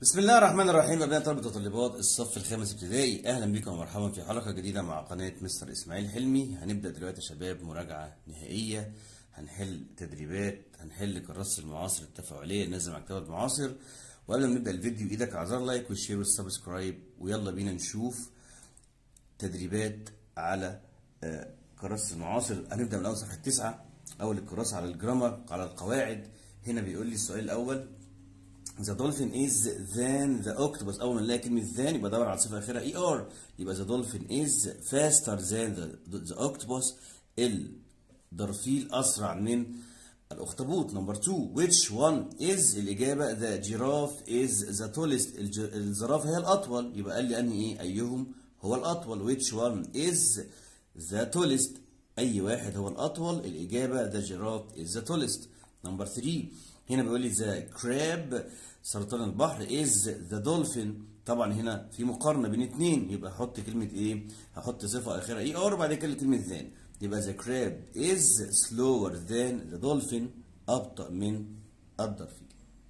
بسم الله الرحمن الرحيم أبناء طلبة وطالبات الصف الخامس ابتدائي أهلا بكم ومرحبا في حلقة جديدة مع قناة مستر إسماعيل حلمي هنبدأ دلوقتي يا شباب مراجعة نهائية هنحل تدريبات هنحل كراسة المعاصر التفاعلية اللي نازل مكتبة المعاصر وقبل ما نبدأ الفيديو إيدك على زر لايك والشير والسبسكرايب ويلا بينا نشوف تدريبات على آه، كراسة المعاصر هنبدأ من أول صفحة تسعة أول الكراسة على الجرامر على القواعد هنا بيقول لي السؤال الأول The dolphin is than the octopus أول ما نلاقي كلمة than يبقى دور على صفة آخرها ER يبقى the dolphin is faster than the, the octopus الدرفيل أسرع من الأخطبوط نمبر 2 which one is الإجابة the giraffe is the tallest الج... الزرافة هي الأطول يبقى قال لي أنهي إيه أيهم هو الأطول which one is the tallest أي واحد هو الأطول الإجابة the giraffe is the tallest نمبر 3 هنا بيقول لي the crab سرطان البحر is the dolphin طبعا هنا في مقارنة بين اتنين يبقى احط كلمة ايه؟ هحط صفة اخرها اي ار وبعد كده كلمة than يبقى the crab is slower than the dolphin أبطأ من الدرفيل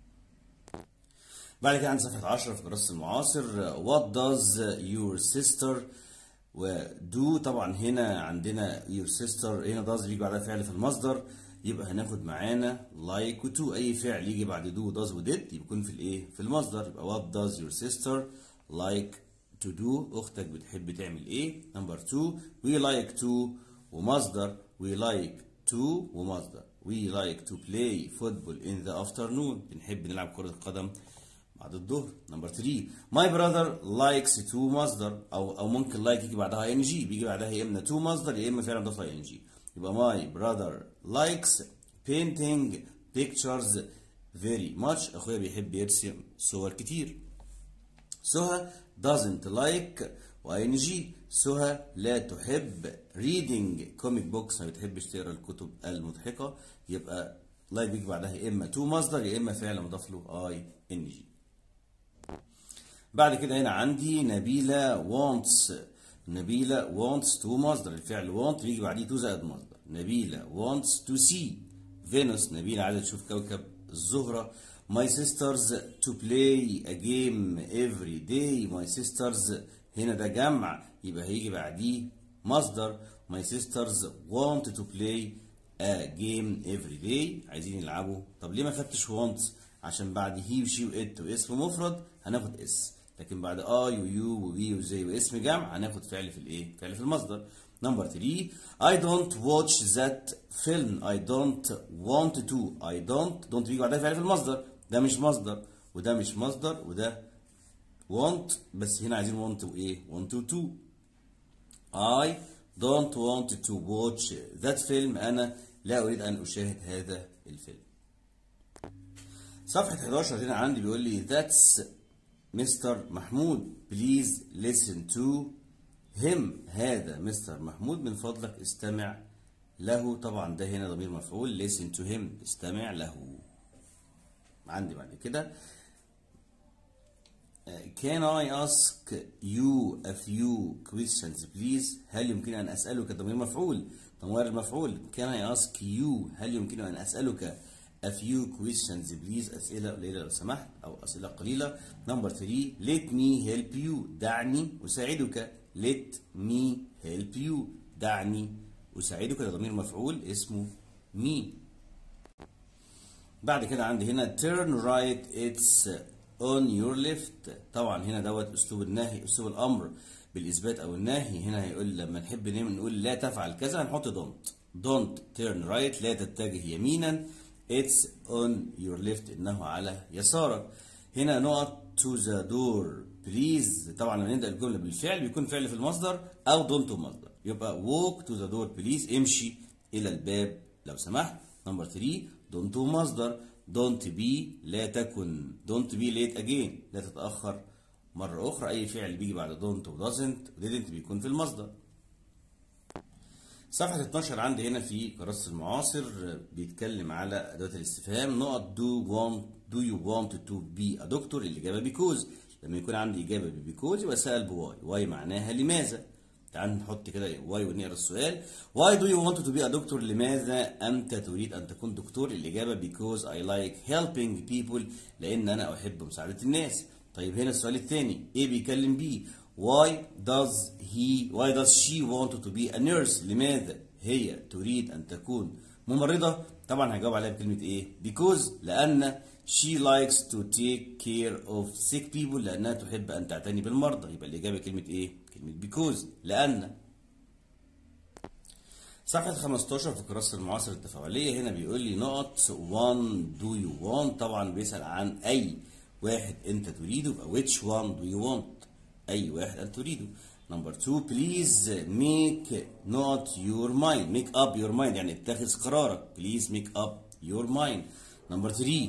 بعد كده عندي صفحة 10 في كراسة المعاصر what does your sister ودو طبعا هنا عندنا your sister هنا does بيجي بعدها فعل في المصدر يبقى هناخد معانا like و to اي فعل يجي بعد do does و did يكون في الايه في المصدر يبقى what does your sister like to do اختك بتحب تعمل ايه نمبر 2 we like to ومصدر we like to ومصدر we like to play football in the afternoon بنحب نلعب كرة القدم بعد الظهر نمبر 3 my brother likes to مصدر او او ممكن like يجي بعدها ing بيجي بعدها يا اما to مصدر يا اما فعل ضاف ing يبقى my brother likes painting pictures very much اخويا بيحب يرسم صور كتير سهى doesn't like وing سهى لا تحب reading comic books ما بتحبش تقرا الكتب المضحكة يبقى like بيجي بعدها يا اما to مصدر يا اما فعل مضاف له اي ان جي بعد كده هنا عندي نبيلة wants نبيلة wants to مصدر الفعل want بيجي بعديه to زائد مصدر نبيلة wants to see فينوس نبيلة عايزة تشوف كوكب الزهرة my sisters to play a game every day my sisters هنا ده جمع يبقى هيجي بعديه مصدر my sisters want to play a game every day عايزين يلعبوا طب ليه ما خدتش want عشان بعد هي وشي وات واسم مفرد هناخد اس لكن بعد اي ويو وبي وزي واسم جمع هناخد فعل في الايه فعل في المصدر نمبر 3 I don't watch that film I don't want to I don't don't بيجي بعدها فعل في المصدر ده مش مصدر وده مش مصدر وده want بس هنا عايزين want وايه want to to I don't want to watch that film أنا لا أريد أن أشاهد هذا الفيلم صفحة 11 هنا عندي بيقول لي that's مستر محمود please listen to him هذا مستر محمود من فضلك استمع له طبعا ده هنا ضمير مفعول listen to him استمع له عندي بعد كده Can I ask you a few questions please هل يمكن أن أسألك ضمير مفعول ضمير المفعول Can I ask you هل يمكن أن أسألك a few questions please أسئلة قليلة لو سمحت أو أسئلة قليلة number 3 let me help you دعني أساعدك let me help you دعني أساعدك ده ضمير مفعول اسمه me بعد كده عندي هنا turn right it's on your left طبعا هنا دوت أسلوب النهي أسلوب الأمر بالإثبات أو النهي هنا هيقول لما نحب نقول لا تفعل كذا هنحط don't don't turn right لا تتجه يمينا It's on your left إنه على يسارك هنا نقط to the door please طبعا لما نبدأ الجملة بالفعل بيكون فعل في المصدر أو don't مصدر يبقى walk to the door please امشي إلى الباب لو سمحت نمبر 3 don't مصدر don't be لا تكن don't be late again لا تتأخر مرة أخرى أي فعل بيجي بعد don't و doesn't و didn't بيكون في المصدر صفحة 12 عندي هنا في كراسة المعاصر بيتكلم على أدوات الاستفهام نقط do want do you want to be a doctor الإجابة because لما يكون عندي إجابة ب because يبقى سأل بواي واي معناها لماذا تعال نحط كده واي ونقرا السؤال why do you want to be a doctor لماذا أنت تريد أن تكون دكتور الإجابة because I like helping people لأن أنا أحب مساعدة الناس طيب هنا السؤال الثاني A بيكلم B why does he why does she want to be a nurse لماذا هي تريد أن تكون ممرضة طبعا هجاوب عليها بكلمة إيه because لأن she likes to take care of sick people لأنها تحب أن تعتني بالمرضى يبقى الإجابة كلمة إيه كلمة because لأن صفحة 15 في كراسة المعاصر التفاعلية هنا بيقول لي نقط one do you want طبعا بيسأل عن أي واحد أنت تريده يبقى which one do you want أي واحد أنت تريده نمبر 2 please make not your mind make up your mind يعني اتخذ قرارك please make up your mind نمبر 3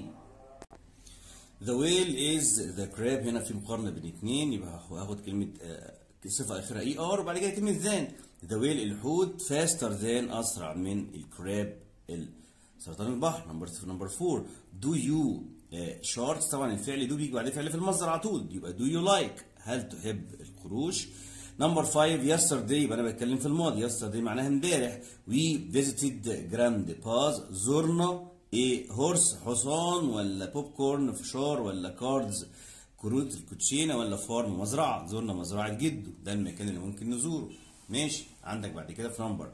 The whale is the crab هنا في مقارنة بين اتنين يبقى هاخد كلمة آه، صفة آخرها اي ار وبعد كده كلمة ذان The whale الحوت faster than أسرع من الكراب سرطان البحر نمبر نمبر 4 Do you شاركس طبعا الفعل do بيجي بعدين فعل في المصدر على طول يبقى do you like هل تحب القروش نمبر 5 yesterday يبقى انا بتكلم في الماضي yesterday معناها امبارح we visited grandpa's زرنا ايه هورس حصان ولا بوب كورن فشار ولا كاردز كروت الكوتشينه ولا فارم مزرعه زرنا مزرعه جده ده المكان اللي ممكن نزوره ماشي عندك بعد كده في نمبر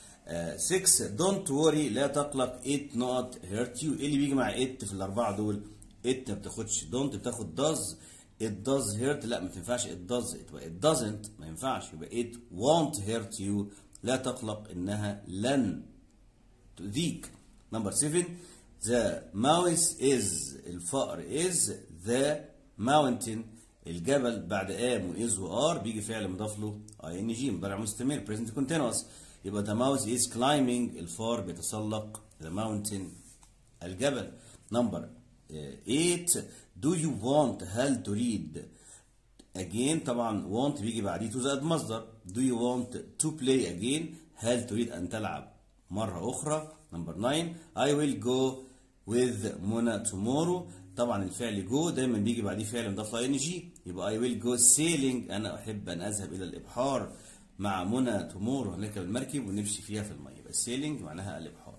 6 دونت وري لا تقلق ات نوت هيرت يو ايه اللي بيجي مع ات في الاربعه دول ات ما بتاخدش دونت بتاخد داز it does hurt لا ما تنفعش it does it it doesn't ما ينفعش يبقى it won't hurt you لا تقلق انها لن تؤذيك نمبر 7 the mouse is الفأر is the mountain الجبل بعد am و is و are بيجي فعل مضاف له ing مضارع مستمر present continuous يبقى the mouse is climbing الفار بيتسلق the mountain الجبل نمبر 8 do you want هل تريد again طبعا want بيجي بعديه to زائد مصدر do you want to play again هل تريد أن تلعب مرة أخرى نمبر 9 I will go with منى tomorrow طبعا الفعل go دايما بيجي بعديه فعل مضاف له ing يبقى I will go sailing أنا أحب أن أذهب إلى الإبحار مع منى tomorrow هنركب المركب ونمشي فيها في المية يبقى sailing معناها الإبحار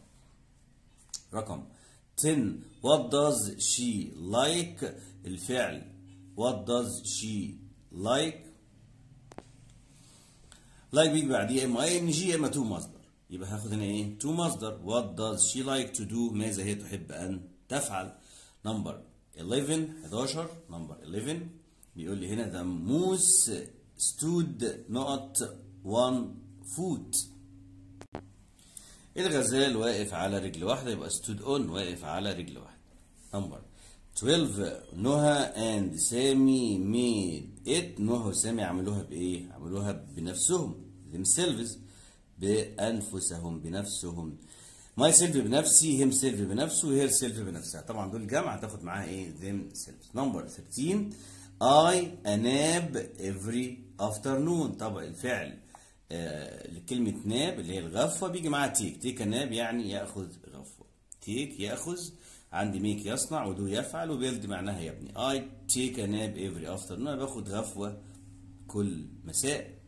رقم 10 what does she like الفعل what does she like like بيجي بعديه اما اي ان جي اما تو مصدر يبقى هاخد هنا ايه تو مصدر what does she like to do ماذا هي تحب ان تفعل نمبر 11 11 نمبر 11 بيقول لي هنا the moose stood not one foot الغزال واقف على رجل واحدة يبقى stood on واقف على رجل واحدة نمبر 12 نهى and سامي made it نهى وسامي عملوها بإيه؟ عملوها بنفسهم themselves بأنفسهم بنفسهم ماي سيلف بنفسي هيم سيلف بنفسه هير سيلف بنفسها طبعا دول جمع هتاخد معاها ايه them selves نمبر 13 I اناب every afternoon طبعا الفعل آه لكلمة ناب اللي هي الغفوة بيجي معاها تيك تيك ناب يعني يأخذ غفوة تيك يأخذ عندي ميك يصنع ودو يفعل وبيلد معناها يبني I take a nap every afternoon أنا باخد غفوة كل مساء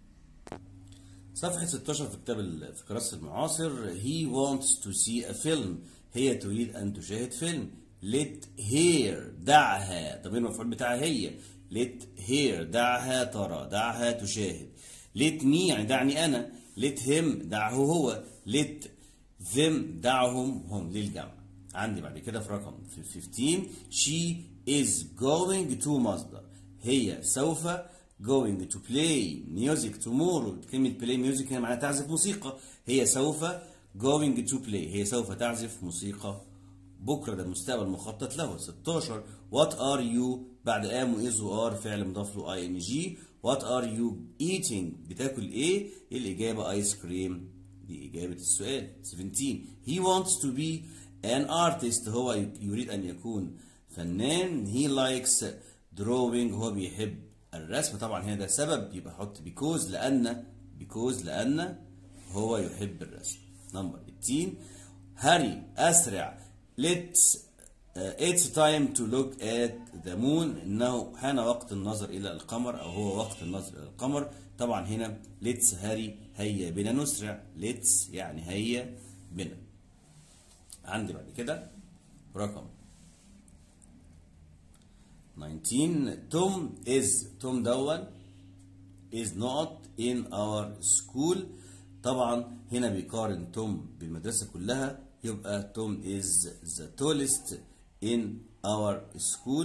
صفحة 16 في كتاب ال- في كراسة المعاصر he wants to see a film هي تريد أن تشاهد فيلم let her دعها طب المفعول بتاعها هي let her دعها ترى دعها تشاهد let me يعني دعني أنا let him دعه هو let them دعهم هم للجمع عندي بعد كده في رقم في 15 she is going to مصدر هي سوف going to play music tomorrow كلمة play music هنا معناها تعزف موسيقى هي سوف going to play هي سوف تعزف موسيقى بكرة ده المستقبل مخطط له 16 what are you بعد am و is و are فعل مضاف له ing what are you eating بتاكل ايه الإجابة ايس كريم دي إجابة السؤال 17 he wants to be an artist هو يريد أن يكون فنان he likes drawing هو بيحب الرسم طبعا هنا ده سبب يبقى حط because لأن because لأن هو يحب الرسم نمبر 18 هاري أسرع let's uh, it's time to look at the moon إنه حان وقت النظر إلى القمر أو هو وقت النظر إلى القمر طبعا هنا let's هاري هيا بنا نسرع let's يعني هيا بنا عندي بعد كده رقم 19 توم is توم دون is not in our school طبعا هنا بيقارن توم بالمدرسة كلها يبقى توم is the tallest in our school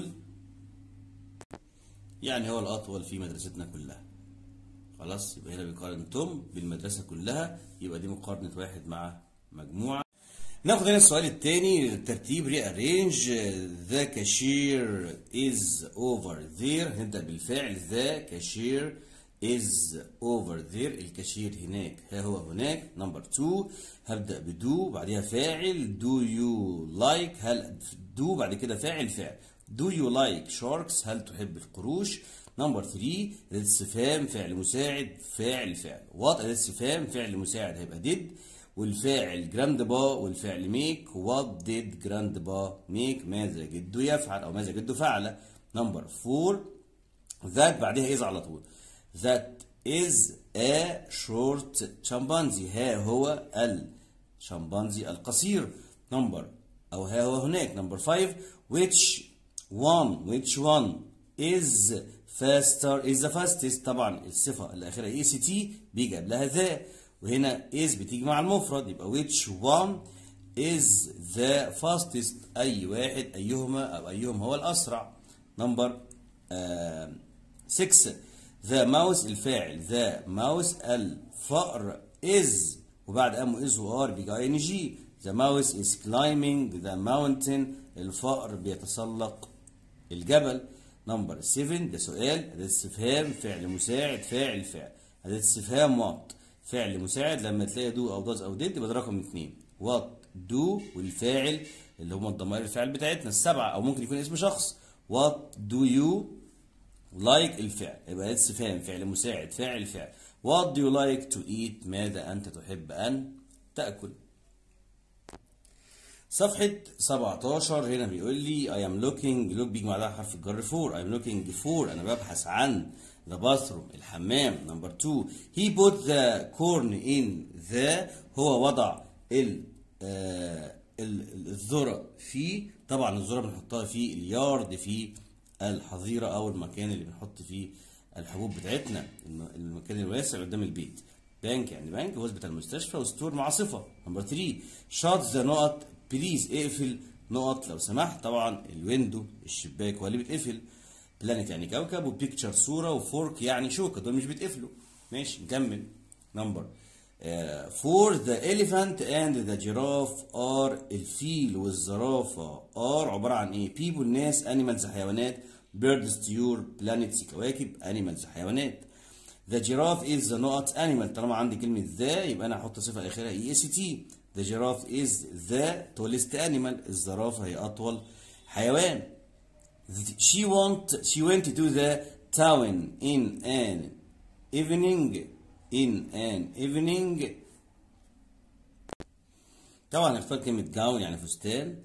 يعني هو الأطول في مدرستنا كلها خلاص يبقى هنا بيقارن توم بالمدرسة كلها يبقى دي مقارنة واحد مع مجموعة ناخد هنا السؤال الثاني الترتيب rearrange the cashier is over there هنبدأ بالفعل the cashier is over there الكاشير هناك ها هو هناك نمبر 2 هبدأ بدو بعدها فاعل do you like هل do بعد كده فاعل فعل do you like sharks هل تحب القروش نمبر 3 أداة استفهام فعل مساعد فاعل فعل what أداة استفهام فعل مساعد هيبقى did والفاعل جراندبا والفعل ميك what did جراندبا ميك ماذا جده يفعل أو ماذا جده فعل نمبر 4 that بعدها is على طول that is a short chimpanzee ها هو الشمبانزي القصير نمبر أو ها هو هناك نمبر 5 which one which one is faster is the fastest طبعا الصفة الأخيرة اي سي تي بيجي قبلها ذا وهنا is بتيجي مع المفرد يبقى which one is the fastest أي واحد أيهما أو أيهم هو الأسرع نمبر 6 ذا ماوس الفاعل ذا ماوس الفأر is وبعد ام is و are بيجي اي ان جي ذا ماوس is climbing the mountain الفأر بيتسلق الجبل نمبر 7 ده سؤال أداة استفهام فعل مساعد فاعل فعل أداة استفهام وات فعل مساعد لما تلاقي دو أو داز أو ديد يبقى ده رقم 2 وات دو والفاعل اللي هم الضمائر الفعل بتاعتنا السبعة أو ممكن يكون اسم شخص وات دو يو لايك الفعل يبقى استفهام فعل مساعد فاعل فعل what do you like to eat ماذا أنت تحب أن تأكل صفحة 17 هنا بيقول لي I am looking look بيجي بعدها حرف الجر for I am looking for أنا ببحث عن the bathroom الحمام نمبر 2 he put the corn in the هو وضع ال آه الذرة فيه طبعا الذرة بنحطها في اليارد في الحظيرة أو المكان اللي بنحط فيه الحبوب بتاعتنا المكان الواسع قدام البيت بانك يعني بانك هوسبيتال المستشفى وستور مع صفة نمبر 3 شات ذا نقط بليز اقفل نقط لو سمحت طبعا الويندو الشباك هو اللي بيتقفل بلانت يعني كوكب وبيكتشر صورة وفورك يعني شوكة دول مش بيتقفلوا ماشي نكمل نمبر فور ذا elephant and the giraffe are الفيل والزرافة are عبارة عن ايه people ناس animals حيوانات birds طيور planets كواكب animals حيوانات the giraffe is the not animal طالما عندي كلمة ذا يبقى أنا هحط صفة آخرها اي اس تي the giraffe is the tallest animal الزرافة هي أطول حيوان she want she went to the town in an evening in an evening طبعا اختار كلمة جاون يعني فستان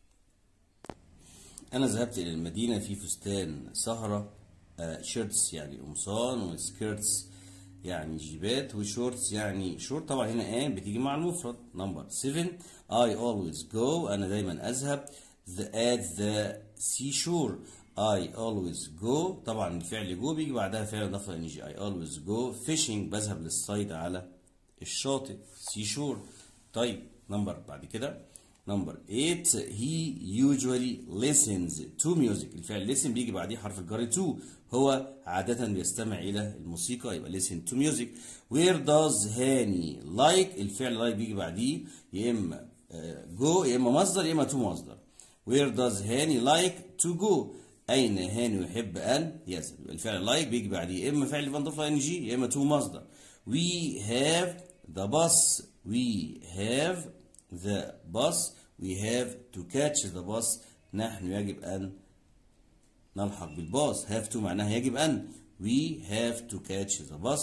أنا ذهبت إلى المدينة في فستان سهرة شيرتس يعني قمصان وسكيرتس يعني جيبات وشورتس يعني شورت طبعا هنا ان بتيجي مع المفرد نمبر 7 I always go أنا دايما أذهب the, at the seashore I always go طبعا الفعل جو بيجي بعدها فعل اضافه ان جي I always go fishing بذهب للصيد على الشاطئ seashore طيب نمبر بعد كده نمبر 8 he usually listens to music الفعل listen بيجي بعديه حرف الجر to هو عادة بيستمع إلى الموسيقى يبقى listen to music where does هاني like الفعل like بيجي بعديه يا إما go يا إما مصدر يا إما to مصدر where does هاني like to go أين هاني يحب أن يذهب يبقى الفعل like بيجي بعديه يا إما فعل بنضيف له ing يا إما to مصدر we have the bus we have the bus we have to catch the bus نحن يجب أن نلحق بالباص have to معناها يجب أن we have to catch the bus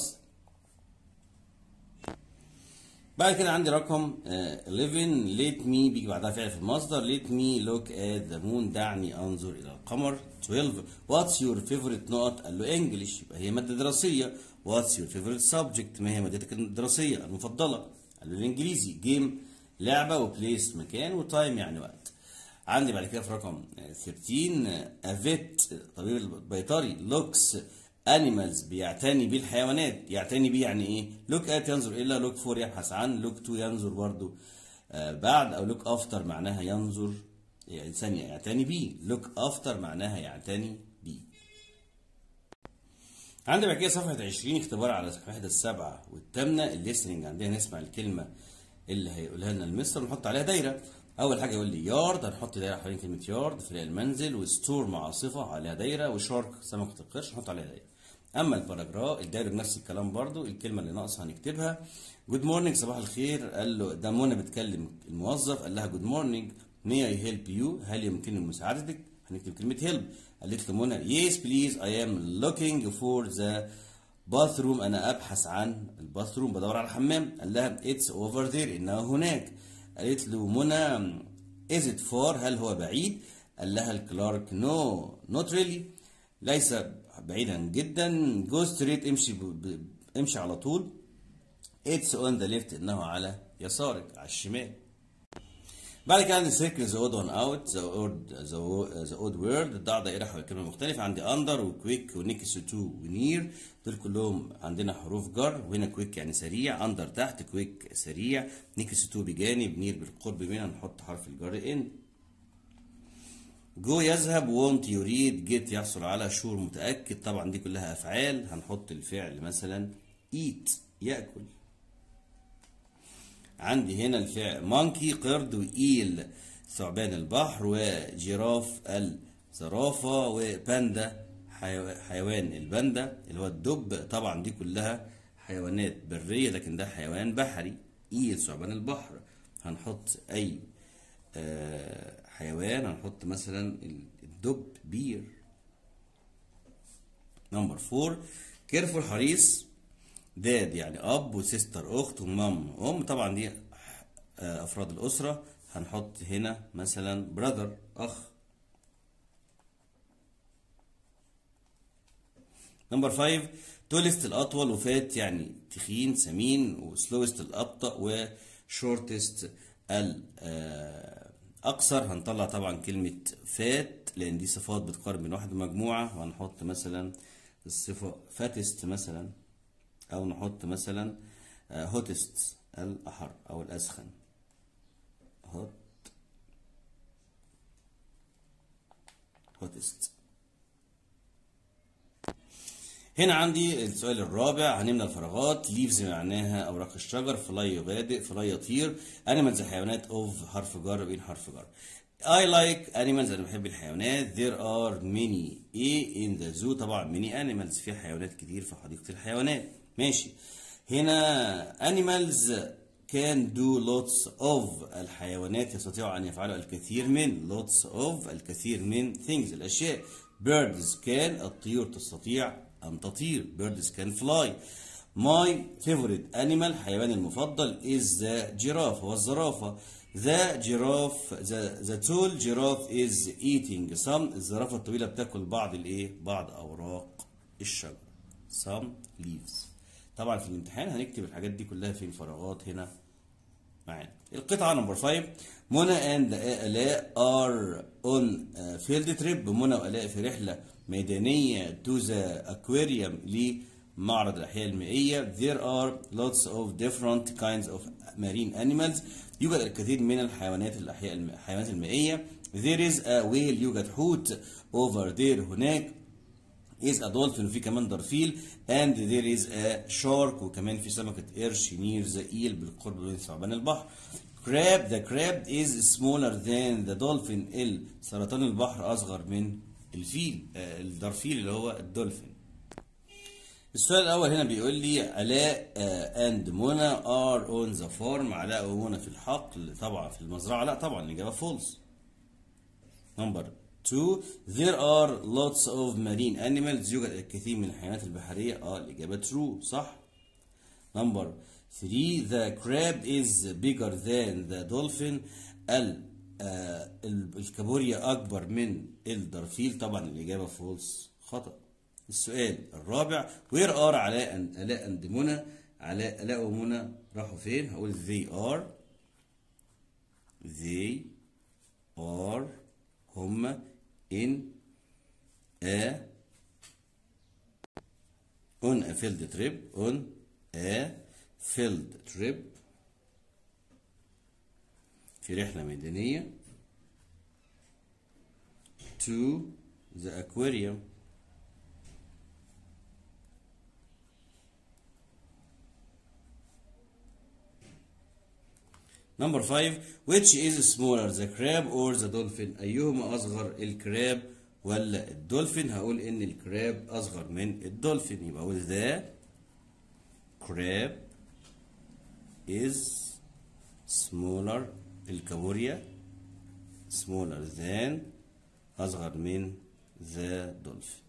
بعد كده عندي رقم 11 let me بيجي بعدها فعل في المصدر let me look at the moon دعني انظر الى القمر 12 what's your favorite نقط قال له English يبقى هي مادة دراسية what's your favorite subject ما هي مادتك الدراسية المفضلة قال له الانجليزي game لعبة وبليس مكان وتايم يعني وقت عندي بعد كده في رقم 13 افيت طبيب البيطري لوكس انيمالز بيعتني بالحيوانات يعتني بيه يعني ايه لوك ات ينظر الى لوك فور يبحث عن لوك تو ينظر برضو آه بعد او لوك افتر معناها ينظر يعني ثانية يعتني بيه لوك افتر معناها يعتني بيه عندي بعد كده صفحة 20 اختبار على الوحدة السابعة والثامنة الليسننج عندنا نسمع الكلمة اللي هيقولها لنا المستر ونحط عليها دايرة أول حاجة يقول لي يارد هنحط دايرة حوالين كلمة يارد في المنزل وستور مع صفة عليها دايرة وشارك سمكة القرش نحط عليها دايرة أما الباراجراف الدايرة بنفس الكلام برضو الكلمة اللي ناقصة هنكتبها جود مورنينج صباح الخير قال له ده منى بتكلم الموظف قال لها جود مورنينج مي اي هيلب يو هل يمكنني مساعدتك هنكتب كلمة هيلب قالت له منى يس بليز اي ام لوكينج فور ذا باثروم انا ابحث عن الباثروم بدور على الحمام قال لها اتس اوفر ذير انه هناك قالت له منى از ات فار هل هو بعيد قال لها الكلارك نو نوت ريلي ليس بعيدا جدا جو ستريت امشي ب... ب... امشي على طول اتس اون ذا ليفت انه على يسارك على الشمال بعد كده عندي سيركل ذا اود وان اوت ذا اود ذا اود وورد الضع دائره حول كلمه مختلفه عندي اندر وكويك ونيكس تو ونير دول كلهم عندنا حروف جر وهنا كويك يعني سريع اندر تحت كويك سريع نيكس تو بجانب نير بالقرب منها نحط حرف الجر ان جو يذهب وونت يريد جيت يحصل على شور متاكد طبعا دي كلها افعال هنحط الفعل مثلا ايت ياكل عندي هنا الفعل مونكي قرد وإيل ثعبان البحر وجراف الزرافة وباندا حيوان الباندا اللي هو الدب طبعا دي كلها حيوانات برية لكن ده حيوان بحري إيل ثعبان البحر هنحط أي حيوان هنحط مثلا الدب بير نمبر فور كيرفول حريص داد يعني اب وسيستر اخت ومام ام طبعا دي افراد الاسره هنحط هنا مثلا براذر اخ نمبر 5 تولست الاطول وفات يعني تخين سمين وسلوست الابطا وشورتست الاقصر هنطلع طبعا كلمه فات لان دي صفات بتقارن بين واحد ومجموعه وهنحط مثلا الصفه فاتست مثلا او نحط مثلا هوتست الاحر او الاسخن هوت هوتست هنا عندي السؤال الرابع هنملى الفراغات ليفز معناها اوراق الشجر فلاي يبادئ فلاي يطير انيمالز حيوانات اوف حرف جر بين حرف جر I like animals أنا بحب الحيوانات there are many ايه in the zoo طبعا many animals في حيوانات كتير في حديقة الحيوانات ماشي هنا animals can do lots of الحيوانات يستطيع أن يفعلوا الكثير من lots of الكثير من things الأشياء birds can الطيور تستطيع أن تطير birds can fly my favorite animal حيواني المفضل is the giraffe هو الزرافة the giraffe the, the tall giraffe is eating some الزرافة الطويلة بتاكل بعض الايه بعض أوراق الشجر some leaves طبعا في الامتحان هنكتب الحاجات دي كلها في الفراغات هنا معانا القطعة نمبر 5 منى اند آلاء ار اون فيلد تريب منى وآلاء في رحلة ميدانية تو ذا اكواريوم لمعرض الأحياء المائية there are lots of different kinds of marine animals يوجد الكثير من الحيوانات الأحياء الحيوانات المائية there is a whale يوجد حوت over there هناك is a dolphin وفي كمان درفيل and there is a shark وكمان في سمكة قرش near the eel بالقرب من ثعبان البحر crab the crab is smaller than the dolphin سرطان البحر أصغر من الفيل آه الدرفيل اللي هو الدولفين السؤال الأول هنا بيقول لي آلاء اند منى ار اون ذا فارم علاء ومنى في الحقل طبعا في المزرعة لا طبعا الإجابة فولس نمبر 2 there are lots of marine animals يوجد الكثير من الحيوانات البحرية اه الإجابة true صح نمبر 3 the crab is bigger than the dolphin ال آه الكابوريا أكبر من الدرفيل طبعا الإجابة فولس خطأ السؤال الرابع where are علاء and علاء and منى علاء علاء ومنى راحوا فين هقول they are they are field trip on a field trip في رحلة ميدانية to the aquarium Number five, which is smaller, the crab or the dolphin? أيهما أصغر الكراب ولا الدولفين؟ هقول إن الكراب أصغر من الدولفين يبقى أقول the crab is smaller الكابوريا smaller than أصغر من the dolphin.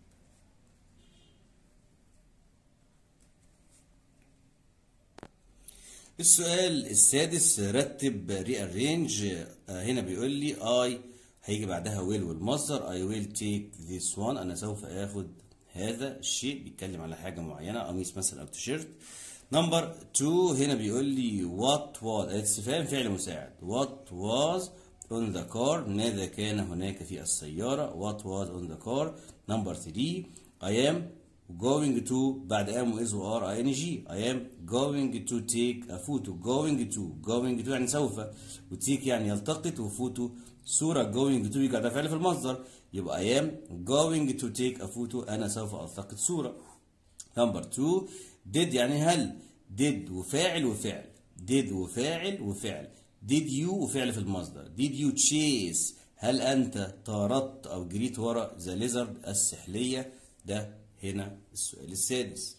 السؤال السادس رتب rearrange آه، هنا بيقول لي I هيجي بعدها will والمصدر I will take this one أنا سوف آخد هذا الشيء بيتكلم على حاجة معينة قميص مثلا أو تيشيرت نمبر 2 هنا بيقول لي what was استفهام فعل مساعد what was on the car ماذا كان هناك في السيارة what was on the car نمبر 3 I am going to بعد am is و are ing I am going to take a photo going to going to يعني سوف وتيك يعني يلتقط وفوتو صورة going to يبقى ده فعل في المصدر يبقى I am going to take a photo أنا سوف ألتقط صورة نمبر 2 did يعني هل did وفاعل وفعل did وفاعل وفعل did you وفعل في المصدر did you chase هل أنت طاردت أو جريت ورا ذا ليزرد السحلية ده هنا السؤال السادس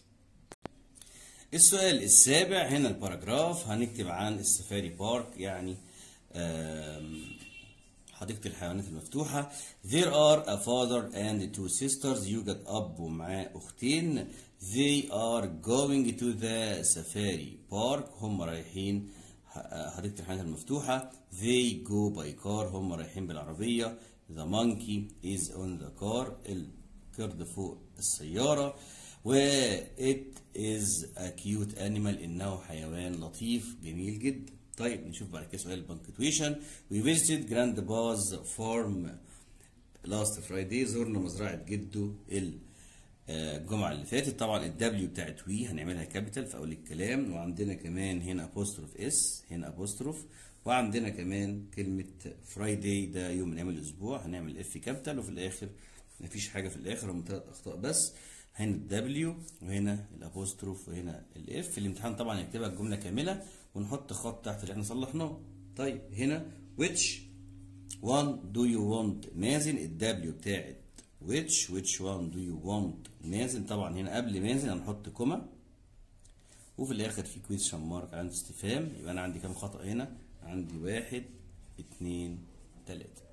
السؤال السابع هنا الباراجراف هنكتب عن السفاري بارك يعني آم، حديقة الحيوانات المفتوحة There are a father and two sisters يوجد أب ومعاه أختين They are going to the safari park هم رايحين ح- حديقة الحيوانات المفتوحة They go by car هم رايحين بالعربية The monkey is on the car القرد فوق السيارة و it is a cute animal إنه حيوان لطيف جميل جدا طيب نشوف بعد كده سؤال البنكتويشن We visited grandpa's farm last Friday زرنا مزرعة جده ال- آه، الجمعة اللي فاتت طبعا الدبليو بتاعت وي هنعملها كابيتال في أول الكلام وعندنا كمان هنا apostrophe اس هنا apostrophe وعندنا كمان كلمة فرايداي ده يوم من أيام الأسبوع هنعمل اف كابيتال وفي الآخر مفيش حاجة في الآخر هم ثلاث أخطاء بس هنا الدبليو وهنا الابوستروف وهنا الاف في الامتحان طبعا نكتبها الجملة كاملة ونحط خط تحت اللي احنا صلحناه طيب هنا which one do you want مازن الدبليو بتاعت which which one do you want مازن طبعا هنا قبل مازن هنحط كوما وفي الاخر في كويشن مارك عند استفهام يبقى انا عندي كام خطأ هنا عندي واحد اتنين تلاتة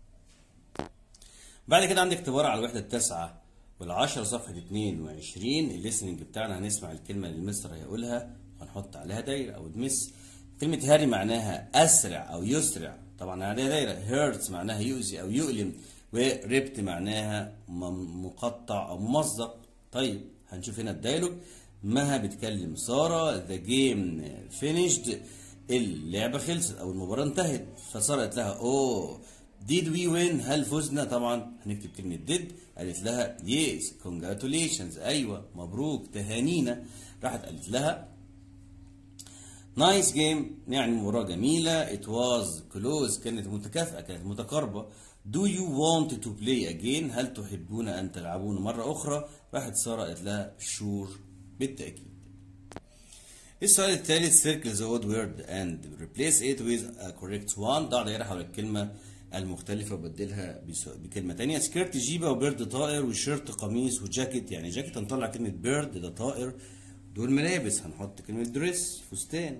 بعد كده عندي اختبار على الوحدة التاسعة والعشرة صفحة 22 الليسننج بتاعنا هنسمع الكلمة اللي المستر هيقولها وهنحط عليها دايرة أو دمس كلمة هاري معناها أسرع أو يسرع طبعا عليها دايرة هيرتس معناها يؤذي أو يؤلم وريبت معناها م- مقطع أو ممزق طيب هنشوف هنا الدايلوج مها بتكلم سارة ذا جيم فينيشد اللعبة خلصت أو المباراة انتهت فسارة قالت لها أوه did we win هل فزنا طبعا هنكتب كلمة did قالت لها yes congratulations أيوة مبروك تهانينا راحت قالت لها نايس جيم يعني مباراة جميلة it was close كانت متكافئة كانت متقاربة do you want to play again هل تحبون أن تلعبون مرة أخرى راحت سارة قالت لها sure بالتأكيد السؤال الثالث circle the odd word and replace it with a correct one ضع دايرة حول الكلمة المختلفة وبدلها بس- بكلمة تانية سكيرت جيبة وبيرد طائر وشيرت قميص وجاكيت يعني جاكيت هنطلع كلمة بيرد ده طائر دول ملابس هنحط كلمة دريس فستان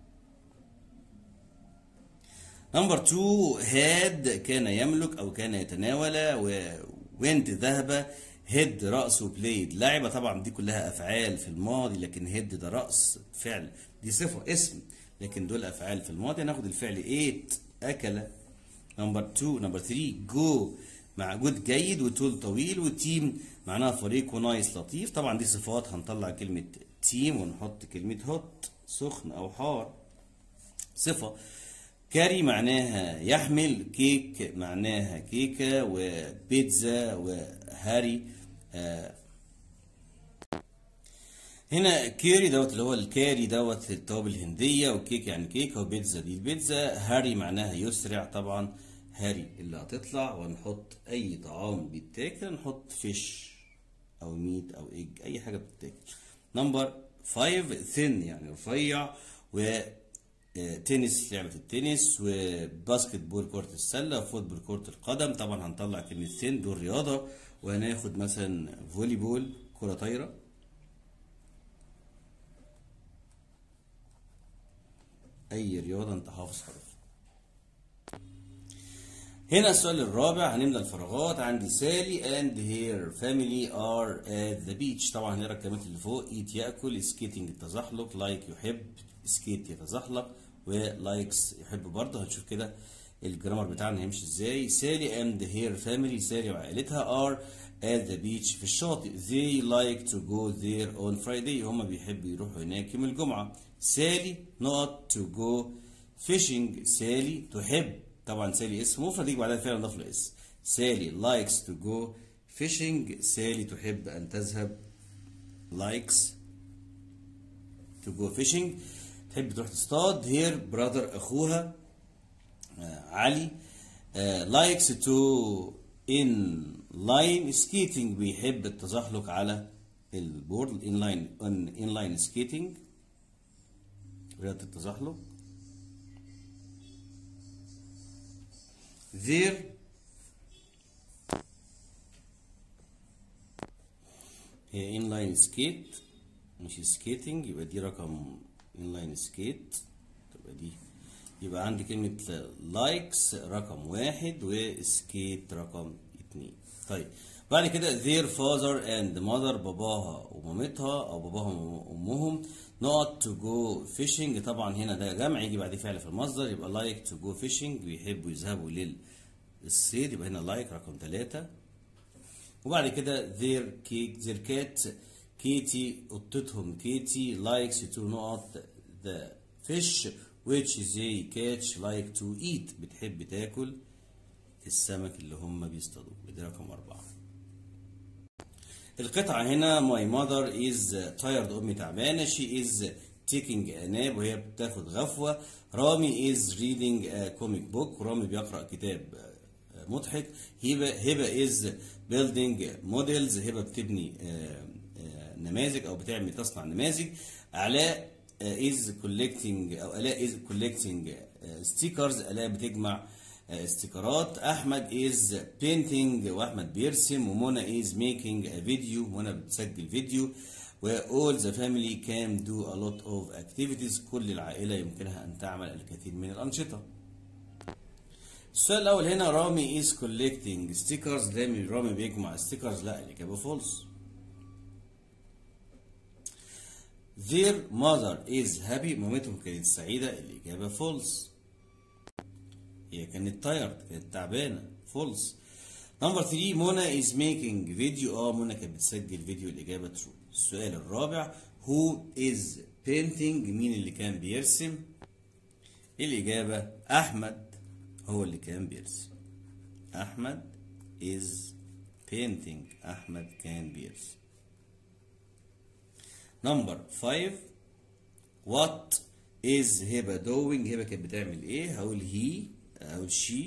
نمبر 2 هاد كان يملك او كان يتناول وينت ذهب هيد رأس وبلايد لعبة طبعا دي كلها افعال في الماضي لكن هيد ده رأس فعل دي صفة اسم لكن دول افعال في الماضي هناخد الفعل ايت اكل نمبر 2 نمبر 3 جو مع جود جيد وتول طويل وتيم معناها فريق ونايس لطيف طبعا دي صفات هنطلع كلمة تيم ونحط كلمة هوت سخن او حار صفة كاري معناها يحمل كيك معناها كيكة وبيتزا وهاري آه، هنا كيري دوت اللي هو الكاري دوت التوابل الهندية وكيك يعني كيك وبيتزا دي البيتزا هاري معناها يسرع طبعا هاري اللي هتطلع ونحط أي طعام بيتاكل نحط فيش أو ميت أو إيج أي حاجة بتتاكل نمبر فايف ثين يعني رفيع و تنس لعبة التنس وباسكت بول كرة السلة وفوتبول كرة القدم طبعا هنطلع كلمة ثين دول رياضة وهناخد مثلا فولي بول كرة طايرة أي رياضة أنت حافظ حروف هنا السؤال الرابع هنملى الفراغات عندي سالي and her family are at the beach طبعا هنقرا الكلمات اللي فوق eat ياكل skating التزحلق like يحب skate يتزحلق ولايكس يحب برضه هنشوف كده الجرامر بتاعنا هيمشي ازاي سالي and her family سالي وعائلتها are at the beach في الشاطئ they like to go there on Friday هما بيحبوا يروحوا هناك يوم الجمعة سالي not to go fishing سالي تحب طبعا سالي اسم مفرد يجي بعدها فعلا نضاف له اسم سالي likes to go fishing سالي تحب أن تذهب likes to go fishing تحب تروح تصطاد هير برادر أخوها آه علي آه likes to in line skating بيحب التزحلق على البورد inline inline skating رياضة التزحلق there هي inline skate مش skating يبقى دي رقم inline skate تبقى دي يبقى عندي كلمة likes رقم واحد وسكيت رقم اتنين طيب بعد كده their father and mother باباها ومامتها او باباها وامهم not to go fishing طبعا هنا ده جمع يجي بعديه فعل في المصدر يبقى like to go fishing بيحبوا يذهبوا للصيد يبقى هنا like رقم ثلاثة وبعد كده their cake their cat كيتي قطتهم كيتي likes to not the fish which they catch like to eat بتحب تاكل السمك اللي هم بيصطادوه دي رقم أربعة القطعة هنا my mother is tired أمي تعبانة she is taking a nap وهي بتاخد غفوة رامي is reading a comic book رامي بيقرأ كتاب مضحك هبة هبة is building models هبة بتبني نماذج أو بتعمل تصنع نماذج علاء is collecting أو آلاء is collecting stickers آلاء بتجمع استيكرات احمد از بينتينج واحمد بيرسم ومنى از ميكينج ا فيديو منى بتسجل فيديو و all the family can do a lot of activities كل العائلة يمكنها أن تعمل الكثير من الأنشطة السؤال الأول هنا رامي is collecting stickers ليه رامي بيجمع stickers لا الإجابة false their mother is happy مامتهم كانت سعيدة الإجابة false هي كانت تايرد كانت تعبانه فولس نمبر 3 منى از ميكينج فيديو اه منى كانت بتسجل فيديو الاجابه ترو السؤال الرابع هو از بينتينج مين اللي كان بيرسم الاجابه احمد هو اللي كان بيرسم احمد از بينتينج احمد كان بيرسم نمبر 5 وات از هبه دوينج هبه كانت بتعمل ايه هقول هي أو she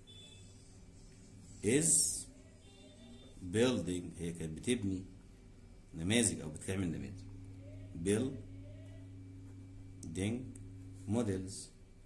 is building هي كانت بتبني نماذج أو بتعمل نماذج building models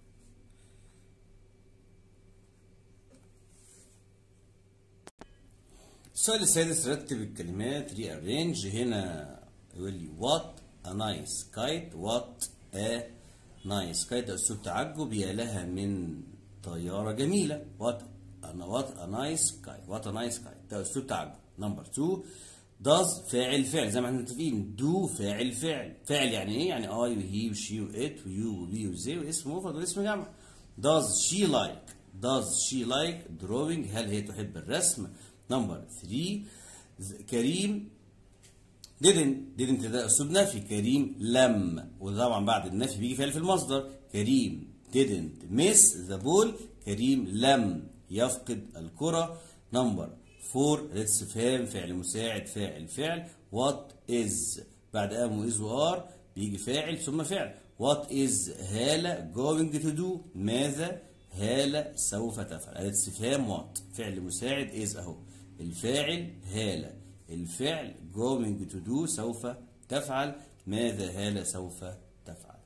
السؤال السادس رتب الكلمات rearrange هنا يقول لي what a nice kite what a nice kite ده أسلوب تعجب يا لها من طيارة جميلة وات أنا وات أ نايس كايت وات أ نايس كايت ده أسلوب تعجب نمبر 2 does فاعل فعل زي ما احنا متفقين do فاعل فعل فاعل يعني ايه يعني اي وهي وشي وات ويو وبي وزي واسم مفرد واسم جمع does she like does she like drawing هل هي تحب الرسم نمبر 3 كريم didn't didn't ده اسلوب نفي كريم لم وطبعا بعد النفي بيجي فعل في المصدر كريم didn't miss the ball كريم لم يفقد الكرة نمبر 4 الاستفهام فعل مساعد فاعل فعل what is بعد ام واز وار بيجي فاعل ثم فعل وات از هالة going to do ماذا هالة سوف تفعل أداة استفهام وات فعل مساعد از اهو الفاعل هالة الفعل going to do سوف تفعل ماذا هالة سوف تفعل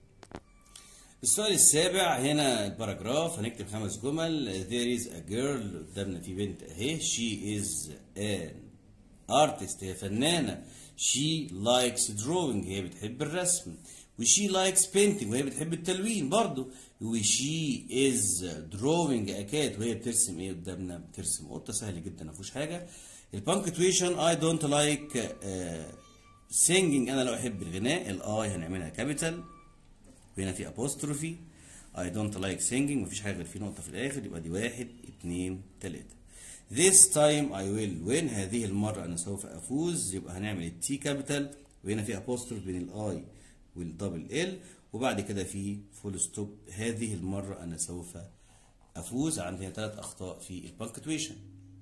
السؤال السابع هنا الباراجراف هنكتب خمس جمل there is a girl قدامنا في بنت اهي she is an artist هي فنانة she likes drawing هي بتحب الرسم و she likes painting وهي بتحب التلوين برضه و she is drawing a cat وهي بترسم ايه قدامنا بترسم قطة سهل جدا ما فيهوش حاجة البانكتويشن I don't like uh, singing انا لا احب الغناء الاي هنعملها كابيتال وهنا في apostrophe I don't like singing مفيش حاجة غير في نقطة في الآخر يبقى دي واحد اتنين تلاتة This time I will win هذه المرة أنا سوف أفوز يبقى هنعمل التي كابيتال وهنا في apostrophe بين الاي والدبل ال وبعد كده في فول ستوب هذه المرة أنا سوف أفوز عندي هنا ثلاث أخطاء في البانكتويشن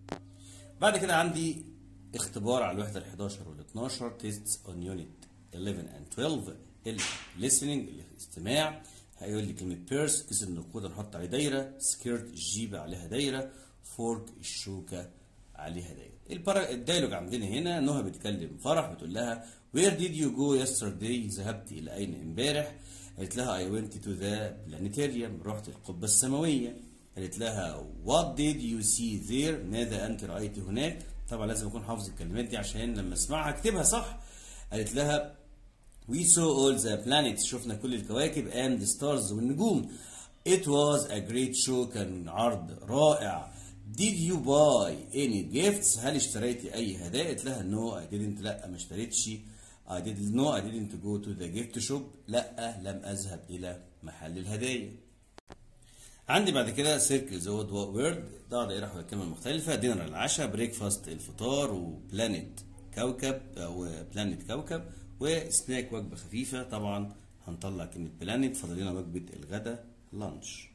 بعد كده عندي اختبار على الوحدة ال 11 وال 12 تيست اون يونت 11 and 12 listening الاستماع هيقول لي كلمة بيرس كيس النقود نحط عليه دايرة سكيرت الجيبة عليها دايرة فورك الشوكة عليها دايرة البرا... الدايلوج عندنا هنا نهى بتكلم فرح بتقول لها where did you go yesterday ذهبت إلى أين امبارح قالت لها I went to the planetarium رحت القبة السماوية قالت لها what did you see there ماذا أنت رأيت هناك طبعا لازم أكون حافظ الكلمات دي عشان لما أسمعها أكتبها صح قالت لها We saw all the planets شفنا كل الكواكب and the stars والنجوم It was a great show كان عرض رائع Did you buy any gifts هل اشتريت أي هدايا قلت لها no I didn't لا ما اشتريتش I didn't no I didn't go to the gift shop لا لم أذهب إلى محل الهدايا عندي بعد كده سيركلز وود وورد ده دايره حول الكلمه المختلفه دينر العشاء بريكفاست الفطار وبلانيت كوكب او بلانيت كوكب وسناك وجبه خفيفه طبعا هنطلع كلمه بلانيت فاضل لنا وجبه الغداء لانش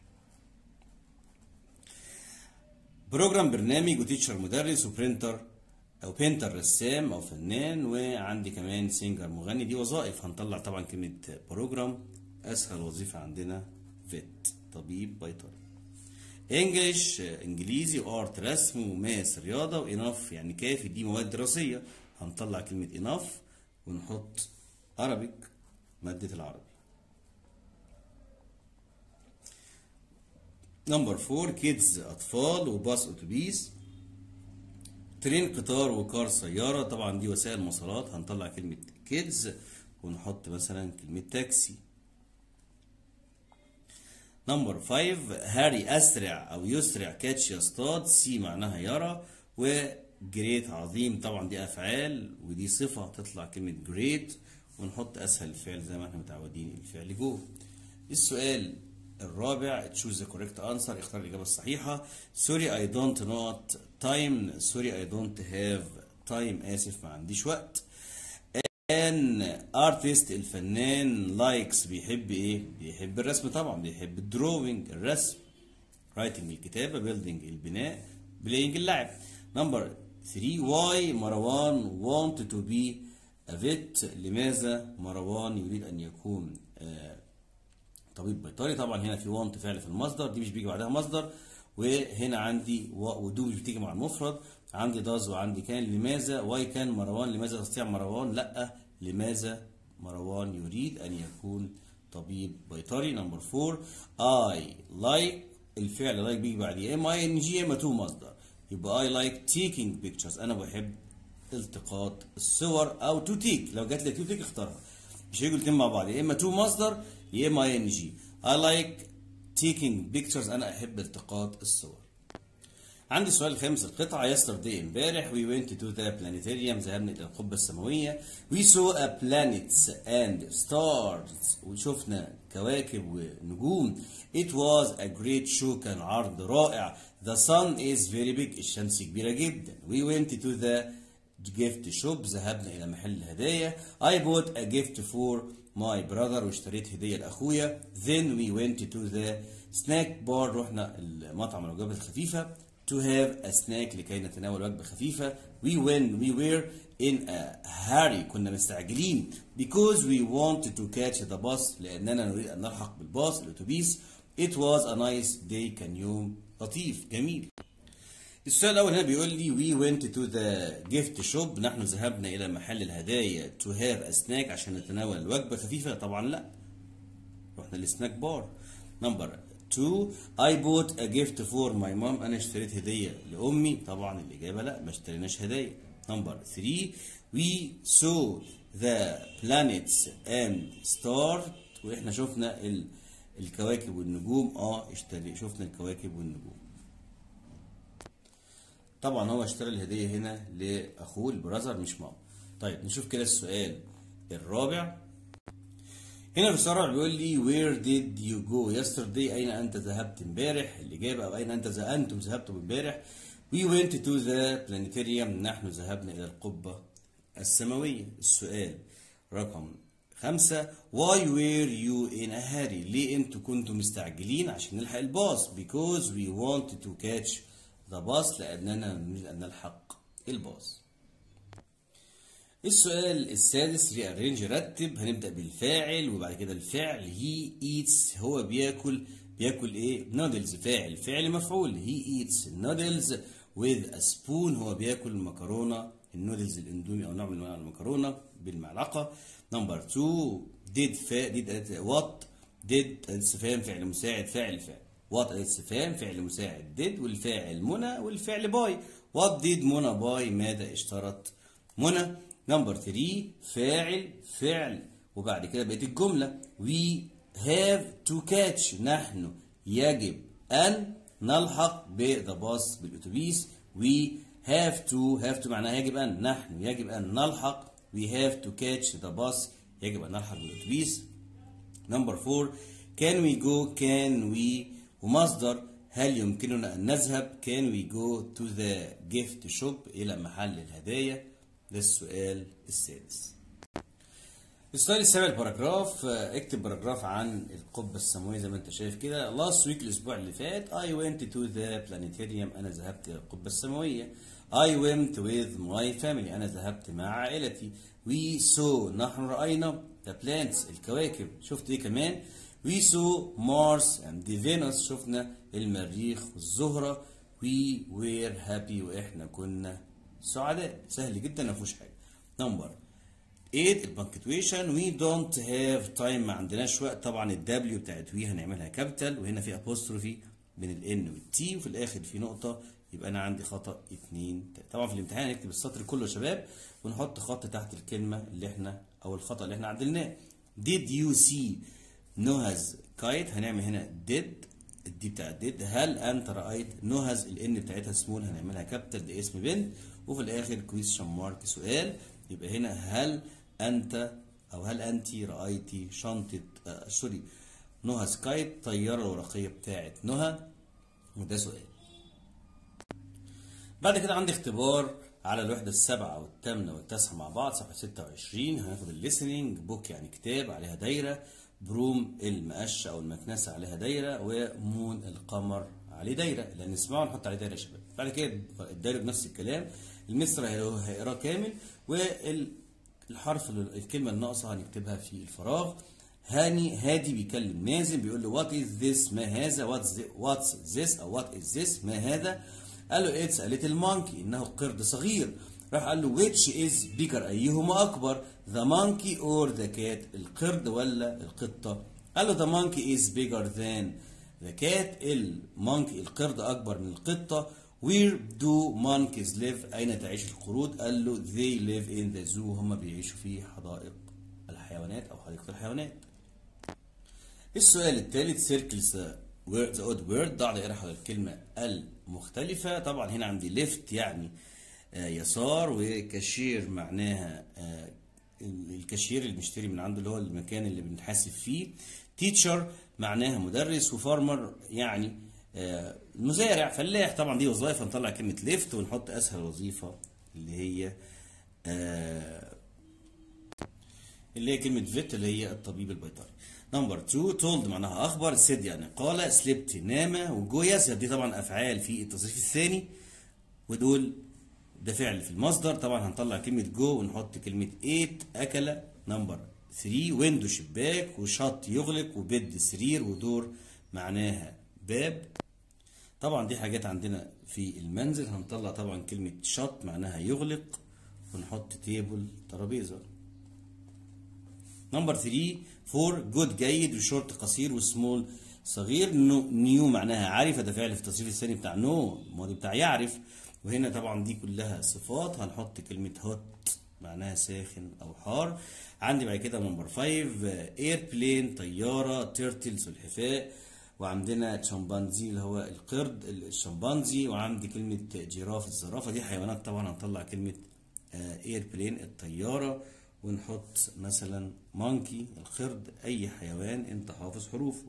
بروجرام برنامج وتيتشر مدرس وبرينتر او بينتر رسام او فنان وعندي كمان سينجر مغني دي وظائف هنطلع طبعا كلمه بروجرام اسهل وظيفه عندنا فيت طبيب بيطري انجلش انجليزي ارت رسم وماس رياضه واناف يعني كافي دي مواد دراسيه هنطلع كلمه اناف ونحط Arabic مادة العربي نمبر فور كيدز أطفال وباص أتوبيس ترين قطار وكار سيارة طبعا دي وسائل مواصلات هنطلع كلمة كيدز ونحط مثلا كلمة تاكسي نمبر 5 هاري أسرع أو يسرع كاتش يصطاد سي معناها يرى وجريت عظيم طبعا دي أفعال ودي صفة تطلع كلمة جريت ونحط أسهل الفعل زي ما احنا متعودين الفعل جوه السؤال الرابع تشوز ذا كوريكت انسر اختار الإجابة الصحيحة سوري اي دونت نوت تايم سوري اي دونت هاف تايم آسف ما عنديش وقت ان ارتست الفنان لايكس بيحب ايه بيحب الرسم طبعا بيحب الدروينج الرسم رايتنج الكتابه بيلدينج البناء بلاينج اللعب نمبر 3 واي مروان want to be a vet لماذا مروان يريد ان يكون آه طبيب بيطري طبعا هنا في want فعل في المصدر دي مش بيجي بعدها مصدر وهنا عندي ودو مش بتيجي مع المفرد عندي داز وعندي كان لماذا واي كان مروان لماذا يستطيع مروان لا لماذا مروان يريد ان يكون طبيب بيطري نمبر 4 اي لايك الفعل لايك بيجي بعديه اما اي ان جي اما تو مصدر يبقى اي لايك تيكينج بيكتشرز انا بحب التقاط الصور او تو تيك لو جات لي تو تيك اختارها مش هيجوا الاثنين مع بعض يا اما تو مصدر يا اما اي ان جي اي لايك تيكينج بيكتشرز انا احب التقاط الصور عندي السؤال الخامس القطعة yesterday امبارح we went to the planetarium ذهبنا إلى القبة السماوية we saw a planets and stars وشفنا كواكب ونجوم it was a great show كان عرض رائع the sun is very big الشمس كبيرة جدا we went to the gift shop ذهبنا إلى محل الهدايا I bought a gift for my brother واشتريت هدية لأخويا then we went to the snack bar رحنا المطعم الوجبات الخفيفة to to have a snack لكي نتناول وجبة خفيفة we when we were in a hurry كنا مستعجلين because we wanted to catch the bus لأننا نريد أن نلحق بالباص الأتوبيس it was a nice day كان يوم لطيف جميل السؤال الأول هنا بيقول لي we went to the gift shop نحن ذهبنا إلى محل الهدايا to have a snack عشان نتناول وجبة خفيفة طبعا لا رحنا للسناك بار نمبر 2 I bought a gift for my mom أنا اشتريت هدية لأمي طبعا الإجابة لا ما اشتريناش هدايا نمبر 3 we saw the planets and stars وإحنا شفنا ال... الكواكب والنجوم اه اشتري شفنا الكواكب والنجوم طبعا هو اشترى الهدية هنا لأخوه البرازر مش ماما طيب نشوف كده السؤال الرابع هنا في السؤال بيقول لي where did you go yesterday أين أنت ذهبت امبارح الإجابة أو أين أنت ذ- أنتم ذهبتم امبارح we went to the planetarium نحن ذهبنا إلى القبة السماوية السؤال رقم خمسة why were you in a hurry ليه انتوا كنتوا مستعجلين عشان نلحق الباص because we wanted to catch the bus لأننا نريد أن نلحق الباص السؤال السادس rearrange رتب هنبدأ بالفاعل وبعد كده الفعل he eats هو بياكل بياكل ايه نودلز فاعل فعل مفعول he eats noodles with a spoon هو بياكل مكرونة النودلز الاندومي او نوع من انواع المكرونة بالمعلقة نمبر 2 did فا did what did استفهام فعل مساعد فاعل فعل what استفهام فعل مساعد did والفاعل منى والفعل باي what did منى باي ماذا اشترت منى نمبر 3 فاعل فعل وبعد كده بقت الجملة we have to catch نحن يجب أن نلحق بذا باص بالأتوبيس we have to have to معناها يجب أن نحن يجب أن نلحق we have to catch the bus يجب أن نلحق بالأتوبيس نمبر 4 can we go can we ومصدر هل يمكننا أن نذهب can we go to the gift shop إلى محل الهدايا ده السؤال السادس السؤال السابع الباراجراف آه، اكتب باراجراف عن القبة السماوية زي ما انت شايف كده last week الأسبوع اللي فات I went to the planetarium أنا ذهبت إلى القبة السماوية I went with my family أنا ذهبت مع عائلتي we saw نحن رأينا the planets الكواكب شفت ايه كمان we saw Mars and Venus شفنا المريخ والزهرة we were happy وإحنا كنا سعداء سهل جدا ما فيهوش حاجة نمبر 8 البنكتويشن وي دونت هاف تايم ما عندناش وقت طبعا الدبليو بتاعت وي هنعملها كابيتال وهنا في ابوستروفي بين الان والتي وفي الاخر في نقطه يبقى انا عندي خطا 2 طبعا في الامتحان هنكتب السطر كله يا شباب ونحط خط تحت الكلمه اللي احنا او الخطا اللي احنا عدلناه did you see نهز كايت هنعمل هنا did الدي بتاعت ديد هل انت رايت نهز الان بتاعتها سمول هنعملها كابيتال ده اسم بنت وفي الاخر كويشن مارك سؤال يبقى هنا هل انت او هل انت رايتي شنطه آه سوري نهى سكايت طياره الورقيه بتاعت نهى وده سؤال بعد كده عندي اختبار على الوحدة السابعة والثامنة والتاسعة مع بعض صفحة 26 هناخد الليسننج بوك يعني كتاب عليها دايرة بروم المقشة أو المكنسة عليها دايرة ومون القمر عليه دايرة اللي هنسمعه نحط عليه دايرة يا شباب بعد كده الدايرة بنفس الكلام المصر هيقراه كامل والحرف الكلمة الناقصة هنكتبها في الفراغ هاني هادي بيكلم مازن بيقول له وات از ذس ما هذا واتس ذس او وات از ذس ما هذا قال له اتس ليتل مونكي انه قرد صغير راح قال له which is bigger ايهما اكبر the monkey or the cat القرد ولا القطه قال له the monkey is bigger than the cat المونكي القرد اكبر من القطه where do monkeys live اين تعيش القرود قال له they live in the zoo هم بيعيشوا في حدائق الحيوانات او حديقه الحيوانات السؤال الثالث سيركلز ذا اود وورد ضع دائره حول الكلمه المختلفه طبعا هنا عندي ليفت يعني آه يسار وكاشير معناها آه الكاشير اللي بنشتري من عنده اللي هو المكان اللي بنحاسب فيه تيتشر معناها مدرس وفارمر يعني آه مزارع فلاح طبعا دي وظائف هنطلع كلمه ليفت ونحط اسهل وظيفه اللي هي اللي هي كلمه فيت اللي هي الطبيب البيطري نمبر 2 told معناها اخبر said يعني قال slept نام وجو يذهب دي طبعا افعال في التصريف الثاني ودول ده فعل في المصدر طبعا هنطلع كلمة جو ونحط كلمة ate أكل نمبر 3 ويندو شباك وشط يغلق وبيد سرير ودور معناها باب طبعا دي حاجات عندنا في المنزل هنطلع طبعا كلمة شط معناها يغلق ونحط تيبل ترابيزة نمبر 3 فور جود جيد وشورت قصير وسمول صغير نو نيو معناها عارف ده فعل في التصريف الثاني بتاع نو الماضي بتاع يعرف وهنا طبعا دي كلها صفات هنحط كلمة هوت معناها ساخن او حار عندي بعد كده نمبر 5 اير بلين طيارة تيرتل سلحفاء وعندنا شمبانزي اللي هو القرد الشمبانزي وعندي كلمة جيراف الزرافة دي حيوانات طبعا هنطلع كلمة اير بلين الطيارة ونحط مثلا مونكي القرد اي حيوان انت حافظ حروفه